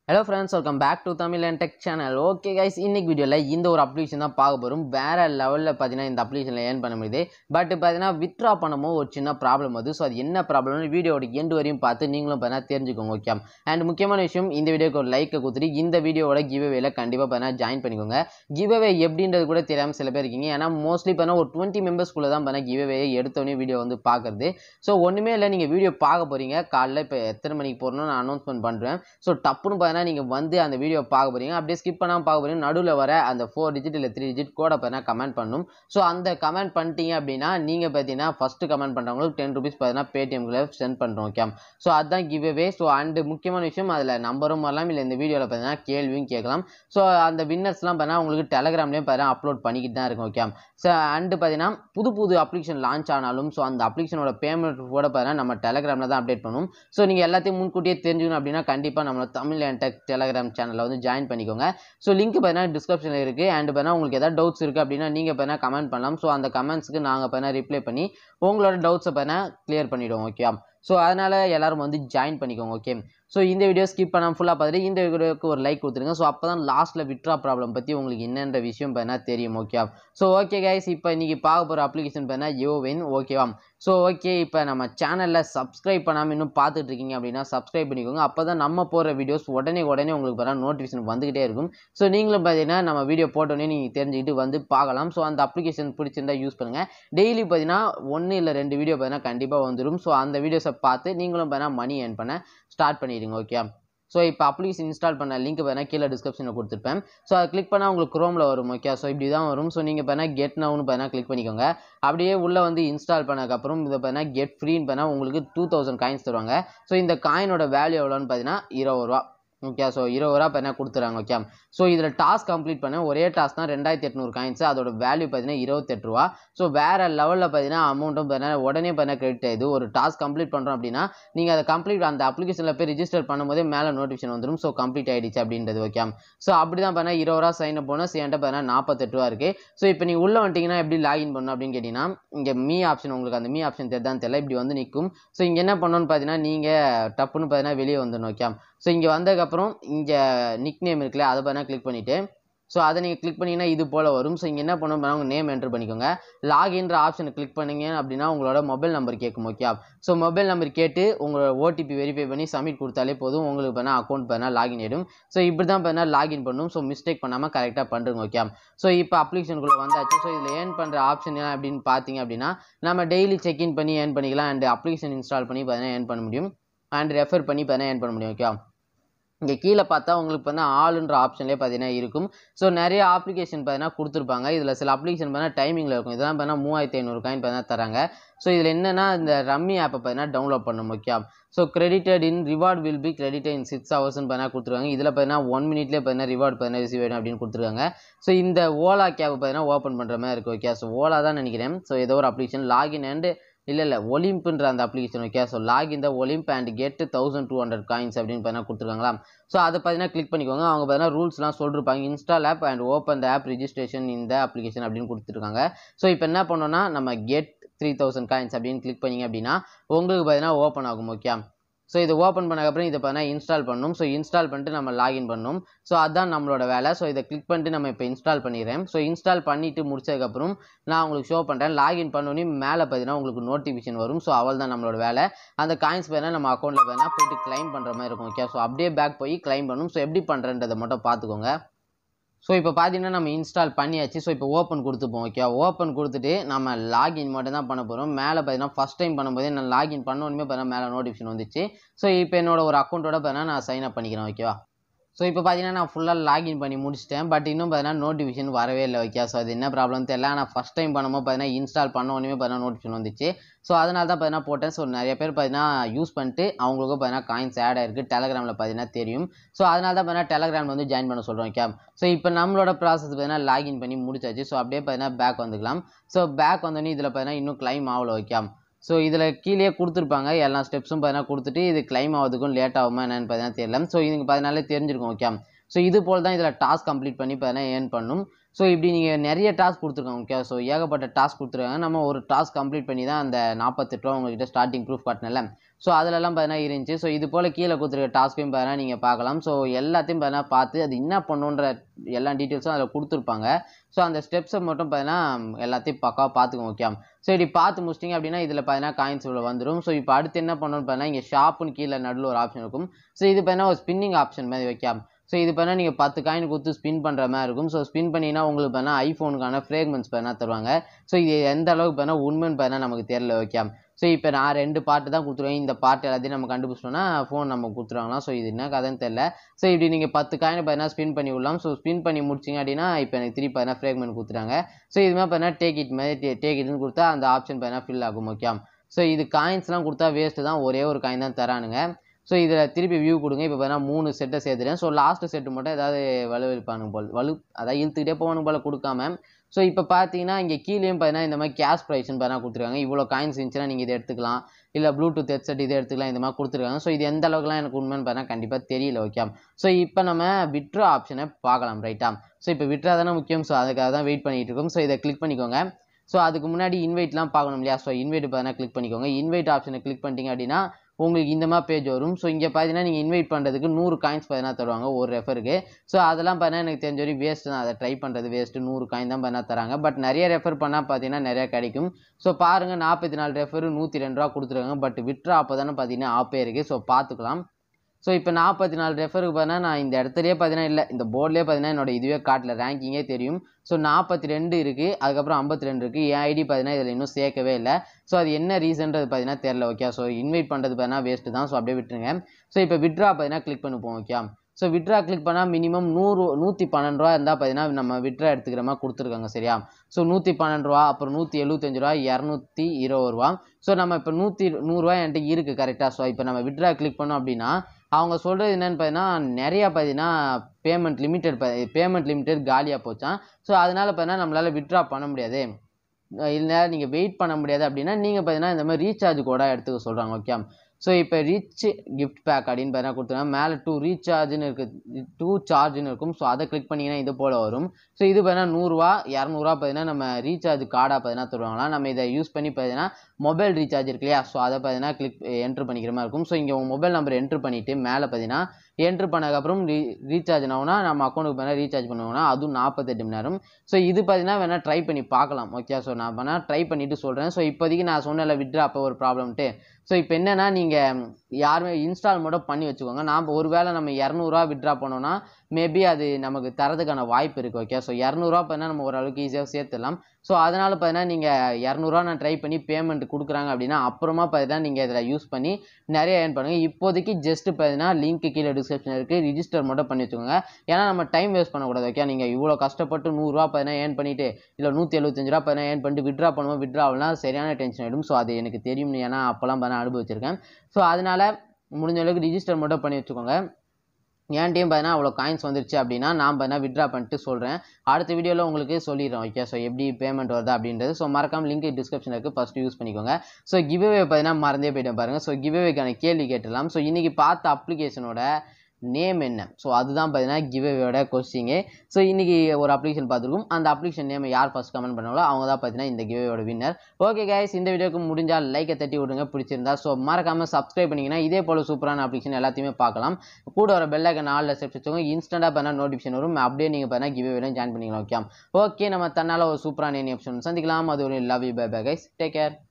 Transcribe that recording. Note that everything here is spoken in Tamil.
hello friends welcome back to Tamil and tech channel okay guys இன்னைக்கு வீடியோவில் இந்த ஒரு அப்ளிகேஷன் தான் பார்க்க போகிறோம் வேறு லெவலில் பார்த்தீங்கன்னா இந்த அப்ளிகேஷனில் ஏர்ன் பண்ண முடியுது பட் பார்த்தீங்கன்னா வித்ரா பண்ணும்போது ஒரு சின்ன ப்ராப்ளம் வருது ஸோ அது என்ன ப்ராப்ளம்னு வீடியோட எண்டு வரையும் பார்த்து நீங்களும் பார்த்தீங்கன்னா தெரிஞ்சுக்கோங்க ஓகே அண்ட் முக்கியமான விஷயம் இந்த வீடியோக்கு ஒரு லைக்கை கொடுத்துட்டு இந்த வீடியோவோட கிவ்அவேல கண்டிப்பாக பார்த்தீங்கன்னா ஜாயின் பண்ணிக்கோங்க கிவ்அவே எப்படின்றது கூட தெரியாமல் சில பேர் இருக்கீங்க ஏன்னா மோஸ்ட்லி பார்த்தீங்கன்னா ஒரு டுவெண்ட்டி மெம்பர்ஸ்க்குள்ளே தான் பார்த்தீங்கன்னா கிவ்அவே எடுத்தோடனே வீடியோ வந்து பார்க்குறது ஸோ ஒன்றுமே இல்லை நீங்கள் வீடியோ பார்க்க போகிறீங்க காலைல இப்போ எத்தனை மணிக்கு போகிறோன்னு நான் அனௌன்ஸ்மெண்ட் பண்ணுறேன் ஸோ டப்புன்னு பார்த்தீங்கன்னா நீங்கள் வந்து அந்த வீடியோ பார்க்க போகிறீங்க அப்படியே ஸ்கிப் பண்ணாமல் பார்க்க போகிறீங்க நடுவில் வர அந்த ஃபோர் டிஜிட் இல்லை த்ரீ டிஜிட் கோடை பார்த்தீங்கன்னா கமெண்ட் பண்ணணும் ஸோ அந்த கமெண்ட் பண்ணிட்டீங்க அப்படின்னா நீங்கள் பார்த்தீங்கன்னா ஃபஸ்ட்டு கமெண்ட் பண்ணுறவங்களுக்கு டென் ருபீஸ் பார்த்தீங்கன்னா பேடிஎம்குள்ளே சென்ட் பண்ணுறோம் ஓகே ஸோ அதுதான் கிவ் அவே ஸோ அண்டு முக்கியமான விஷயம் அதில் நம்பரும் வரலாம் இல்லை இந்த வீடியோவில் பார்த்தீங்கன்னா கேள்வியும் கேட்கலாம் ஸோ அந்த வின்னர்ஸ்லாம் பார்த்தீங்கன்னா உங்களுக்கு டெலகிராம்லேயும் பார்த்தீங்கன்னா அப்லோட் பண்ணிக்கிட்டு தான் இருக்கும் ஓகே ஸோ அண்டு பார்த்தீங்கன்னா புது புது அப்ளிகேஷன் லான்ச் ஆனாலும் ஸோ அந்த அப்ளிகேஷனோட பேமெண்ட் கூட பார்த்தீங்கன்னா நம்ம டெலகிராமில் தான் அப்டேட் பண்ணுவோம் ஸோ நீங்கள் எல்லாத்தையும் முன்கூட்டியே தெரிஞ்சுக்கணும் அப்படின்னா கண்டிப்பாக நம்மளோட தமிழ் அண்ட் டெக் டெலகிராம் சேனலில் வந்து ஜாயின் பண்ணிக்கோங்க ஸோ லிங்க் பார்த்தீங்கன்னா டிஸ்கிரிப்ஷனில் இருக்குது அண்ட் பார்த்தீங்கன்னா உங்களுக்கு ஏதாவது டவுட்ஸ் இருக்குது அப்படின்னா நீங்கள் பார்த்தீங்கன்னா கமெண்ட் பண்ணலாம் ஸோ அந்த கமெண்ட்ஸ்க்கு நாங்கள் பார்த்தீங்கன்னா ரிப்ளை பண்ணி உங்களோட டவுட்ஸை பார்த்தீங்கன்னா கிளியர் பண்ணிவிடுவோம் ஓகே ஸோ அதனால் எல்லாரும் வந்து ஜாயின் பண்ணிக்கோங்க ஓகே ஸோ இந்த வீடியோ ஸ்கிப் பண்ணாமல் ஃபுல்லாக பார்த்துட்டு இந்த வீடியோக்கு ஒரு லைக் கொடுத்துருங்க ஸோ அப்போ தான் லாஸ்ட்டில் விட்ரா ப்ராப்ளம் பற்றி உங்களுக்கு என்னென்ற விஷயம் பார்த்தீங்கன்னா தெரியும் ஓகே ஸோ ஓகே கைஸ் இப்போ இன்றைக்கி பார்க்க போகிற அப்ளிகேஷன் பார்த்தீங்கன்னா யோவின் ஓகேவா ஸோ ஓகே இப்போ நம்ம சேனலில் சப்ஸ்கிரைப் பண்ணாமல் இன்னும் பார்த்துட்டு இருக்கீங்க அப்படின்னா சப்ஸ்கிரைப் பண்ணிக்கோங்க அப்போ தான் நம்ம போகிற வீடியோஸ் உடனே உடனே உங்களுக்கு பார்த்தா நோட்டிஃபிகேஷன் வந்துகிட்டே இருக்கும் ஸோ நீங்களும் பார்த்தீங்கன்னா நம்ம வீடியோ போட்டோன்னே நீங்கள் தெரிஞ்சுக்கிட்டு வந்து பார்க்கலாம் ஸோ அந்த அப்ளிகேஷன் பிடிச்சிருந்தா யூஸ் பண்ணுங்கள் டெய்லி பார்த்தீங்கன்னா ஒன்று இல்லை ரெண்டு வீடியோ பார்த்தீங்கன்னா கண்டிப்பாக வந்துடும் ஸோ அந்த வீடியோஸை பார்த்து நீங்களும் பார்த்தீங்கன்னா மணி ஏர்ன் பண்ண ஸ்டார்ட் பண்ணிடுங்க ஓகே ஸோ இப்போ அப்ளிகேஷன் இன்ஸ்டால் பண்ண லிங்க் வேணால் கீழே டிஸ்கிரிப்ஷனில் கொடுத்துருப்பேன் ஸோ அதை கிளிக் பண்ணால் உங்களுக்கு க்ரோமில் வரும் ஓகே ஸோ இப்படி தான் வரும் ஸோ நீங்கள் பார்த்தா கெட் நவுன்னு பார்த்தா கிளிக் பண்ணிக்கோங்க அப்படியே உள்ளே வந்து இன்ஸ்டால் பண்ணதுக்கப்புறம் இதை பார்த்தா கெட் ஃப்ரீன்னு பார்த்தா உங்களுக்கு டூ தௌசண்ட் காயின்ஸ் தருவாங்க ஸோ இந்த காயினோட வேல்யூ எவ்வளோன்னு பார்த்தீங்கன்னா இருபது ரூபா ஓகே ஸோ இருபது ரூபா பார்த்தீங்கன்னா கொடுத்துறாங்க ஓகே ஸோ இதில் டாஸ்க் கம்ப்ளீட் பண்ண ஒரே டாஸ்க் தான் ரெண்டாயிரத்தி எட்நூறு காயின்ஸ் அதோட வேல்யூ பார்த்தீங்கன்னா இருபத்தெட்டு ரூபா ஸோ வேறு லெவலில் பார்த்தீங்கன்னா அமௌண்ட்டும் பார்த்தீங்கன்னா உடனே பார்த்தீங்கன்னா கிரெடிட் ஆகுது ஒரு டாஸ்க் கம்ப்ளீட் பண்ணுறோம் அப்படின்னா நீங்கள் அதை கம்ப்ளீட் அந்த அப்ளிகேஷனில் போய் ரிஜிஸ்டர் பண்ணும்போதே மேலே நோட்டிஃபிகேஷன் வந்துடும் ஸோ கம்ப்ளீட் ஆகிடுச்சு அப்படின்றது ஓகே ஸோ அப்படி தான் பார்த்தீங்கன்னா இருபது ரூபா சைன் அப் போனால் என்கிட்ட பார்த்தீங்கன்னா நாற்பத்தெட்டு ரூபா இருக்குது ஸோ இப்போ நீங்கள் உள்ளே வந்துட்டீங்கன்னா எப்படி லாகின் பண்ணணும் அப்படின்னு கேட்டிங்கன்னா இங்கே மீ ஆப்ஷன் உங்களுக்கு அந்த மீ ஆப்ஷன் தெரிதான் தெரியல இப்படி வந்து நிற்கும் ஸோ இங்கே என்ன பண்ணணும்னு பார்த்தீங்கன்னா நீங்கள் டப்புன்னு பார்த்தீங்கன்னா வெளியே வந்துடணும் ஓகே ஸோ இங்கே வந்ததுக்கப்புறம் இங்கே நிக் நேம் இருக்குல்ல அதை பார்த்தீங்கன்னா கிளிக் பண்ணிவிட்டு ஸோ அதை நீங்கள் கிளிக் பண்ணிங்கன்னா இது போல் வரும் ஸோ இங்கே என்ன பண்ணணும் உங்கள் நேம் என்ட்ரு பண்ணிக்கோங்க லாகின்ற ஆப்ஷனை கிளிக் பண்ணீங்க அப்படின்னா உங்களோட மொபைல் நம்பர் கேட்கும் ஓகே ஸோ மொபைல் நம்பர் கேட்டு உங்களோட ஓடிபி வெரிஃபை பண்ணி சப்மிட் கொடுத்தாலே போதும் உங்களுக்கு பண்ணால் அக்கௌண்ட் பண்ணால் லாகின் ஆகிடும் ஸோ இப்படி தான் பண்ணால் லாகின் பண்ணும் ஸோ மிஸ்டேக் பண்ணாமல் கரெக்டாக பண்ணுறோங்க ஓகே ஸோ இப்போ அப்ளிகேஷனுக்குள்ளே வந்தாச்சு ஸோ இதில் ஏர்ன் பண்ணுற ஆப்ஷன் என்ன அப்படின்னு பார்த்தீங்க அப்படின்னா நம்ம டெய்லி செக்இன் பண்ணி ஏர்ன் பண்ணிக்கலாம் அண்ட் அப்ளிகேஷன் இன்ஸ்டால் பண்ணி பார்த்தீங்கன்னா ஏர்ன் பண்ண முடியும் அண்ட் ரெஃபர் பண்ணி பார்த்தீங்கன்னா ஏர்ன் பண்ண முடியும் ஓகே இங்கே கீழே பார்த்தா உங்களுக்கு வந்து ஆளுன்ற ஆப்ஷன்லேயே பார்த்தீங்கன்னா இருக்கும் ஸோ நிறைய அப்ளிகேஷன் பார்த்தீங்கன்னா கொடுத்துருப்பாங்க இதில் சில அப்ளிகேஷன் பார்த்தீங்கன்னா டைமிங்கில் இருக்கும் இதெல்லாம் பார்த்தீங்கன்னா மூவாயிரத்தி ஐநூறு காயின் பார்த்தீங்கன்னா தராங்க ஸோ இதில் என்னென்னா இந்த ரம்மி ஆப்பை பார்த்தீங்கன்னா டவுன்லோட் பண்ணணும் okay so credited in reward will be credited in six ஹவர்ஸ்னு பார்த்தீங்கன்னா கொடுத்துருக்காங்க இதில் பார்த்தீங்கன்னா ஒன் மினிட்லேயே பார்த்தீங்கன்னா ரிவார்ட் பார்த்தீங்கன்னா ரிசீவ் ஆகிடும் அப்படின்னு கொடுத்துருக்காங்க ஸோ இந்த ஓலா கேப் பார்த்தீங்கன்னா ஓப்பன் பண்ணுற மாதிரி இருக்குது ஓகே ஸோ ஓலா தான் நினைக்கிறேன் ஸோ ஏதோ ஒரு அப்ளிகேஷன் லாகின் அண்டு இல்லை இல்லை ஒலிம்புன்ற அந்த அப்ளிகேஷன் ஓகே ஸோ லாக் இந்த Olymp and get thousand two hundred coins அப்படின்னு பார்த்தீங்கன்னா கொடுத்துருக்காங்களா ஸோ அதை பார்த்தீங்கன்னா கிளிக் பண்ணிக்கோங்க அவங்க பார்த்தீங்கன்னா ரூல்ஸ்லாம் சொல்லிருப்பாங்க install app and open the app registration இந்த அப்ளிகேஷன் அப்படின்னு கொடுத்துருக்காங்க ஸோ இப்போ என்ன பண்ணோன்னா நம்ம கெட் த்ரீ தௌசண்ட் காயின்ஸ் அப்படின்னு கிளிக் பண்ணிங்க அப்படின்னா உங்களுக்கு பார்த்தீங்கன்னா ஓப்பன் ஆகும் ஓகே ஸோ இதை ஓப்பன் பண்ணக்கப்புறம் இதை பார்த்தீங்கன்னா இன்ஸ்டால் பண்ணணும் ஸோ இன்ஸ்டால் பண்ணிட்டு நம்ம லாகின் பண்ணணும் ஸோ அதுதான் நம்மளோட வேலை ஸோ இதை கிளிக் பண்ணிட்டு நம்ம இப்போ இன்ஸ்டால் பண்ணிடுறேன் ஸோ இன்ஸ்டால் பண்ணிவிட்டு முடிச்சதுக்கப்புறம் நான் உங்களுக்கு ஷோ பண்ணுறேன் லாகின் பண்ணோன்னே மேலே பார்த்தீங்கன்னா உங்களுக்கு நோட்டிஃபிகேஷன் வரும் ஸோ அவள் தான் நம்மளோட வேலை அந்த காயின்ஸ் பார்த்தீங்கன்னா நம்ம அக்கௌண்ட்டில் பார்த்தீங்கன்னா போயிட்டு கிளைம் பண்ணுற மாதிரி இருக்கும் ஓகே ஸோ அப்படியே பேக் போய் கிளைம் பண்ணணும் ஸோ எப்படி பண்ணுறன்றதை மட்டும் பார்த்துக்கோங்க ஸோ இப்போ பார்த்தீங்கன்னா நம்ம இன்ஸ்டால் பண்ணியாச்சு ஸோ இப்போ ஓப்பன் கொடுத்துப்போம் ஓகே ஓப்பன் கொடுத்துட்டு நம்ம லாகின் மட்டும் தான் பண்ண போகிறோம் மேலே பார்த்தீங்கன்னா ஃபஸ்ட் டைம் பண்ணும்போதே நான் லாகின் பண்ணோன்னே பார்த்தீங்கன்னா மேலே நோட்டிஃபிகேஷன் வந்துச்சு ஸோ இப்போ என்னோட ஒரு அக்கௌண்ட்டோட பார்த்தீங்கன்னா நான் சைன் அப் பண்ணிக்கிறேன் ஓகேவா ஸோ இப்போ பார்த்தீங்கன்னா நான் ஃபுல்லாக லாகின் பண்ணி முடிச்சிட்டேன் பட் இன்னும் பார்த்தீங்கன்னா நோட்டிஃபிகேஷன் வரவே இல்லை ஓகே ஸோ அது என்ன ப்ராப்ளம் தெரியல ஆனால் ஃபஸ்ட் டைம் பண்ணும்போது பார்த்தீங்கன்னா இன்ஸ்டால் பண்ண உடனே பார்த்தீங்கன்னா நோட்டிஃபிகேஷன் வந்துச்சு ஸோ அதனால தான் பார்த்தீங்கன்னா போட்டேன் ஸோ நிறைய பேர் பார்த்தீங்கன்னா யூஸ் பண்ணிட்டு அவங்களுக்கும் பார்த்தீங்கன்னா காயின்ஸ் ஆட் ஆயிருக்கு டெலகிராமில் பார்த்தீங்கன்னா தெரியும் ஸோ அதனால தான் பார்த்தீங்கன்னா டெலகிராம் வந்து ஜாயின் பண்ண சொல்கிறோம் ஓகே ஸோ இப்போ நம்மளோட ப்ராசஸ் பார்த்தீங்கன்னா லாகின் பண்ணி முடிச்சாச்சு ஸோ அப்படியே பார்த்தீங்கன்னா பேக் வந்துக்கலாம் ஸோ பேக் வந்தோடனே இதில் பார்த்தீங்கன்னா இன்னும் கிளைம் ஆகல ஓகே ஸோ இதில் கீழே கொடுத்துருப்பாங்க எல்லா ஸ்டெப்ஸும் பார்த்தீங்கன்னா கொடுத்துட்டு இது கிளைம் ஆகிறதுக்கும் லேட் ஆகுமா என்னன்னு பார்த்தீங்கன்னா தெரியல ஸோ இதுக்கு பார்த்தீங்கனாலே தெரிஞ்சிருக்கும் ஓகே ஸோ இது போல் தான் இதில் டாஸ்க் கம்ப்ளீட் பண்ணி பார்த்தீங்கன்னா ஏர்ன் பண்ணணும் ஸோ இப்படி நீங்கள் நிறைய டாஸ்க் கொடுத்துருக்காங்க ஓகே ஸோ ஏகப்பட்ட டாஸ்க் கொடுத்துருக்காங்க நம்ம ஒரு டாஸ்க் கம்ப்ளீட் பண்ணி தான் அந்த நாற்பத்தெட்டு ரூபா உங்ககிட்ட ஸ்டார்டிங் ப்ரூஃப் காட்டினல ஸோ அதிலலாம் பார்த்தீங்கன்னா இருந்துச்சு ஸோ இது போல் கீழே கொடுத்துருக்க டாஸ்க்கையும் பார்த்தீங்கன்னா நீங்கள் பார்க்கலாம் ஸோ எல்லாத்தையும் பார்த்தீங்கன்னா பார்த்து அது என்ன பண்ணுன்ற எல்லா டீட்டெயில்ஸும் அதில் கொடுத்துருப்பாங்க ஸோ அந்த ஸ்டெப்ஸை மட்டும் பார்த்தீங்கன்னா எல்லாத்தையும் பக்காவாக பார்த்துக்கோங்க ஓகே ஸோ இப்படி பார்த்து முடிச்சிட்டிங்க அப்படின்னா இதில் பார்த்தீங்கன்னா காயின்ஸ் இவ்வளோ வந்துடும் ஸோ இப்போ அடுத்து என்ன பண்ணணும்னு பார்த்தீங்கன்னா இங்கே ஷாப்புன்னு கீழே நடுவில் ஒரு ஆப்ஷன் இருக்கும் ஸோ இது பார்த்தீங்கன்னா ஒரு ஸ்பின்னிங் ஆப்ஷன் மாதிரி வைக்காம ஸோ இது பண்ணால் நீங்கள் பத்து காயின் கொடுத்து ஸ்பின் பண்ணுற மாதிரி இருக்கும் ஸோ ஸ்பின் பண்ணினா உங்களுக்கு பார்த்தா ஐஃபோனுக்கான ஃப்ரேக்மெண்ட்ஸ் பார்த்தா தருவாங்க ஸோ இது எந்த அளவுக்கு பார்த்தா உண்மைன்னு பார்த்தா நமக்கு தெரியல வைக்காம ஸோ இப்போ நான் ரெண்டு பாட்டு தான் கொடுத்துருவேன் இந்த பாட்டு எல்லாத்தையும் நம்ம கண்டுபிடிச்சோன்னா ஃபோன் நம்ம கொடுத்துருவாங்களாம் ஸோ இது என்ன கதைன்னு தெரில ஸோ இப்படி நீங்கள் பத்து காயின் பார்த்தீங்கன்னா ஸ்பின் பண்ணி விடலாம் ஸோ ஸ்பின் பண்ணி முடிச்சிங்க அப்படின்னா இப்போ எனக்கு திருப்பி பார்த்தீங்கன்னா ஃப்ரேக்மெண்ட் கொடுத்துட்டாங்க ஸோ இது மாதிரி பார்த்தீங்கன்னா டேக் இட் மாதிரி டேக் இட்னு கொடுத்தா அந்த ஆப்ஷன் பார்த்தீங்கன்னா ஃபில் ஆகும் ஓகே ஸோ இது காயின்ஸ்லாம் கொடுத்தா வேஸ்ட்டு தான் ஒரே ஒரு காயின் தான் தரானுங்க ஸோ இதில் திருப்பி வியூ கொடுங்க இப்போ பார்த்தீங்கன்னா மூணு செட்டை சேர்த்துட்டேன் ஸோ லாஸ்ட் செட்டு மட்டும் ஏதாவது வலுவிப்பானுங்க போல் வலு அதாவது இழுத்துக்கிட்டே போவானுங்க போல் கொடுக்காம ஸோ இப்போ பார்த்தீங்கன்னா இங்கே கீழேயும் பார்த்தீங்கன்னா இந்த மாதிரி கேஷ் ப்ரைஸ்னு பார்த்தீங்கன்னா கொடுத்துருக்காங்க இவ்வளோ காயின்ஸ் இருந்துச்சுன்னா நீங்கள் இதை எடுத்துக்கலாம் இல்லை ப்ளூடூத் ஹெட்செட் இதை எடுத்துக்கலாம் இந்த மாதிரி கொடுத்துருக்காங்க ஸோ இது எந்த அளவுக்குலாம் எனக்கு உண்மைன்னு பார்த்தீங்கன்னா கண்டிப்பாக தெரியல ஓகே ஸோ இப்போ நம்ம விட்ரா ஆப்ஷனை பார்க்கலாம் ரைட்டா ஸோ இப்போ விட்ரா தானே முக்கியம் ஸோ அதுக்காக தான் வெயிட் பண்ணிகிட்டு இருக்கோம் ஸோ இதை கிளிக் பண்ணிக்கோங்க ஸோ அதுக்கு முன்னாடி இன்வைட்லாம் பார்க்கணும் இல்லையா ஸோ இன்வைட் பார்த்தீங்கன்னா கிளிக் பண்ணிக்கோங்க இன்வைட் ஆப்ஷனை கிளிக் பண்ணிட்டீங்க அப்படின்னா உங்களுக்கு இந்த மாதிரி பேஜ் வரும் ஸோ இங்கே பார்த்தீங்கன்னா நீங்கள் இன்வைட் பண்ணுறதுக்கு நூறு காயின்ஸ் பார்த்தீங்கன்னா தருவாங்க ஒரு ரெஃபருக்கு ஸோ அதெல்லாம் பார்த்தீங்கன்னா எனக்கு தெரிஞ்ச வரைக்கும் வேஸ்ட்டு தான் அதை ட்ரை பண்ணுறது வேஸ்ட்டு நூறு காயின் தான் பார்த்தீங்கன்னா தராங்க பட் நிறைய ரெஃபர் பண்ணால் பார்த்தீங்கன்னா நிறையா கிடைக்கும் ஸோ பாருங்கள் நாற்பத்தி நாலு ரெஃபர் நூற்றி ரெண்டு ரூபா கொடுத்துருக்காங்க பட் விட்ரா அப்போ தானே பார்த்தீங்கன்னா ஆப்பே இருக்குது ஸோ பார்த்துக்கலாம் ஸோ இப்போ நாற்பத்தி நாலு ரெஃபருக்கு பார்த்தீங்கன்னா நான் இந்த இடத்துலையே பார்த்தீங்கன்னா இல்லை இந்த போர்ட்லேயே பார்த்தீங்கன்னா என்னோட இதுவே காட்டல ரேங்கிங்கே தெரியும் ஸோ நாற்பத்தி ரெண்டு இருக்குது அதுக்கப்புறம் ஐம்பத்தி ரெண்டு இருக்குது என் ஐடி பார்த்தீங்கன்னா இதில் இன்னும் சேர்க்கவே இல்லை ஸோ அது என்ன ரீசன்றது பார்த்தீங்கன்னா தெரில ஓகே ஸோ இன்வைட் பண்ணுறது பார்த்தீங்கன்னா வேஸ்ட்டு தான் ஸோ அப்படியே விட்டுருங்க ஸோ இப்போ விட்ரா பார்த்தீங்கன்னா கிளிக் பண்ணுப்போம் ஓகே ஸோ விட்ரா கிளிக் பண்ணால் மினிமம் நூறு நூற்றி பன்னெண்டு ரூபா இருந்தால் பார்த்தீங்கன்னா நம்ம விட்ரா எடுத்துக்கிற மாதிரி கொடுத்துருக்காங்க சரியா ஸோ நூற்றி பன்னெண்டு ரூபா அப்புறம் நூற்றி எழுபத்தஞ்சு ரூபா இரநூத்தி இருபது ரூபா ஸோ நம்ம இப்போ நூற்றி நூறுரூவா என்கிட்ட இருக்குது கரெக்டாக ஸோ இப்போ நம்ம விட்ரா கிளிக் பண்ணோம் அப்படின்னா அவங்க சொல்கிறது என்னென்னு பார்த்தீங்கன்னா நிறையா பார்த்தீங்கன்னா பேமெண்ட் லிமிட்டட் பேமெண்ட் லிமிட்டட் காலியாக போச்சான் ஸோ அதனால் பார்த்தீங்கன்னா நம்மளால் விட்ரா பண்ண முடியாது இல்லை நீங்கள் வெயிட் பண்ண முடியாது அப்படின்னா நீங்கள் பார்த்தீங்கன்னா இந்த மாதிரி ரீசார்ஜ் கூட எடுத்துக்க சொல்கிறாங்க ஓகே ஸோ இப்போ ரீச் கிஃப்ட் பேக் அப்படின்னு பார்த்தீங்கன்னா கொடுத்துருக்காங்க மேலே டூ ரீசார்ஜ்னு இருக்குது டூ சார்ஜ்னு இருக்கும் ஸோ அதை கிளிக் பண்ணிங்கன்னா இது போல் வரும் ஸோ இது பார்த்தீங்கன்னா நூறுரூவா இரநூறுவா பார்த்தீங்கன்னா நம்ம ரீசார்ஜ் கார்டாக பார்த்தீங்கன்னா தருவாங்களாம் நம்ம இதை யூஸ் பண்ணி பார்த்தீங்கன்னா மொபைல் ரீசார்ஜ் இருக்கு இல்லையா ஸோ அதை பார்த்தீங்கன்னா கிளிக் என்ட்ரு பண்ணிக்கிற மாதிரி இருக்கும் ஸோ இங்கே உங்கள் மொபைல் நம்பர் என்ட்ரு பண்ணிவிட்டு மேலே பார்த்தீங்கன்னா என்ட்ரு பண்ணதுக்கப்புறம் ரீ ரீசார்ஜ் ஆகுனா நம்ம அக்கௌண்ட்டுக்கு பார்த்தீங்கன்னா ரீசார்ஜ் பண்ணுவோம்னா அதுவும் நாற்பத்தெட்டு மணி நேரம் ஸோ இது பார்த்தீங்கன்னா வேணால் ட்ரை பண்ணி பார்க்கலாம் ஓகே ஸோ நான் வேணால் ட்ரை பண்ணிவிட்டு சொல்கிறேன் ஸோ இப்போதைக்கு நான் சொன்னல விட்ரா அப்போ ஒரு ப்ராப்ளம்ட்டு ஸோ இப்போ என்னென்னா நீங்கள் யாருமே இன்ஸ்டால் மட்டும் பண்ணி வச்சுக்கோங்க நாம் ஒரு வேளை நம்ம இரநூறுவா விட்ரா பண்ணோன்னா மேபி அது நமக்கு தரதுக்கான வாய்ப்பு இருக்குது ஓகே ஸோ இரநூறுவா பார்த்தீங்கன்னா நம்ம ஓரளவுக்கு ஈஸியாக சேர்த்துடலாம் ஸோ அதனால் பார்த்தீங்கன்னா நீங்கள் இரநூறுவா நான் ட்ரை பண்ணி பேமெண்ட் கொடுக்குறாங்க அப்படின்னா அப்புறமா பார்த்தீங்கன்னா நீங்கள் இதில் யூஸ் பண்ணி நிறைய ஏர்ன் பண்ணுங்கள் இப்போதைக்கு ஜஸ்ட் பார்த்தீங்கன்னா லிங்க் கீழே டிஸ்கிரிப்ஷன் இருக்குது ரிஜிஸ்டர் மட்டும் பண்ணி வச்சுக்கோங்க ஏன்னா நம்ம டைம் வேஸ்ட் பண்ணக்கூடாது ஓகே நீங்கள் இவ்வளோ கஷ்டப்பட்டு நூறுரூவா பார்த்தீங்கன்னா ஏர்ன் பண்ணிவிட்டு இல்லை நூற்றி எழுபத்தஞ்சு ரூபா பார்த்தீங்கன்னா ஏர்ன் பண்ணிட்டு விட்ரா பண்ணுவோம் விட்ரா ஆகலாம் சரியான டென்ஷன் ஆகிடும் ஸோ அது எனக்கு தெரியும் ஏன்னா அப்போல்லாம் பார்த்தா அனுபவிச்சிருக்கேன் ஸோ அதனால் முடிஞ்ச அளவுக்கு ரிஜிஸ்டர் மட்டும் பண்ணி வச்சுக்கோங்க என் டீம் பார்த்தீங்கன்னா அவ்வளோ காயின்ஸ் வந்துருச்சு அப்படின்னா நான் பார்த்தீங்கன்னா விட்ரா பண்ணிட்டு சொல்கிறேன் அடுத்த வீடியோவில் உங்களுக்கு சொல்லிடுறேன் ஓகே ஸோ எப்படி பேமெண்ட் வருது அப்படின்றது ஸோ மறக்காம லிங்க் டிஸ்கிரிப்ஷன் இருக்குது ஃபஸ்ட்டு யூஸ் பண்ணிக்கோங்க ஸோ கிவ்அவே பார்த்தீங்கன்னா மறந்தே போயிட்டேன் பாருங்கள் ஸோ கிவ்அவேக்கான கேள்வி கேட்டுடலாம் ஸோ இன்றைக்கி பார்த்த அப்ளிகேஷனோட நேம் என்ன ஸோ அதுதான் பார்த்தீங்கன்னா கிவ்அவேயோட கொஸ்டிங்கு ஸோ இன்றைக்கி ஒரு அப்ளிகேஷன் பார்த்துருக்கோம் அந்த அப்ளிகேஷன் நேம் யார் ஃபஸ்ட் கமெண்ட் பண்ணாங்களோ அவங்க தான் பார்த்தீங்கன்னா இந்த கிவ்அவேயோட வின்னர் ஓகே கைஸ் இந்த வீடியோக்கு முடிஞ்சால் லைக்கை தட்டி விடுங்க பிடிச்சிருந்தா ஸோ மறக்காமல் சப்ஸ்கிரைப் பண்ணிங்கன்னா இதே போல் சூப்பரான அப்ளிகேஷன் எல்லாத்தையுமே பார்க்கலாம் கூட வர பெல்லைக்கை நாலில் ஸ்டெப்ஸ் வச்சுக்கோங்க இன்ஸ்டண்ட்டாக பண்ண நோட்டிஃபிகேஷன் வரும் அப்படியே நீங்கள் பார்த்தா கிவ்அவேலையும் ஜாயின் பண்ணிக்கலாம் ஓகே ஓகே நம்ம தன்னால் ஒரு சூப்பரான ஆப்ஷன் சந்திக்கலாம் அது ஒரு love you bye bye guys take care